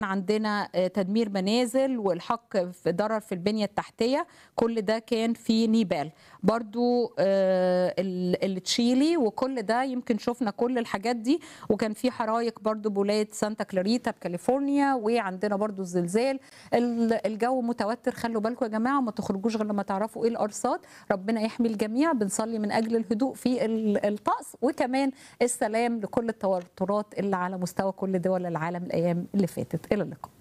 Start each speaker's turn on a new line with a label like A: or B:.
A: عندنا تدمير منازل والحق في ضرر في البنية التحتية كل ده كان في نيبال برضو التشيلي وكل ده يمكن شفنا كل الحاجات دي وكان في حرايق برضو بولاية سانتا كلاريتا بكاليفورنيا وعندنا برضو الزلزال الجو متوتر خلوا بالكم يا جماعة ما تخرجوش غير لما تعرفوا ايه الأرصاد ربنا يحمي الجميع بنصلي من أجل الهدوء في الطقس وكمان السلام لكل التوترات اللي على مستوى كل دول العالم الأيام اللي فاتت إلى اللقاء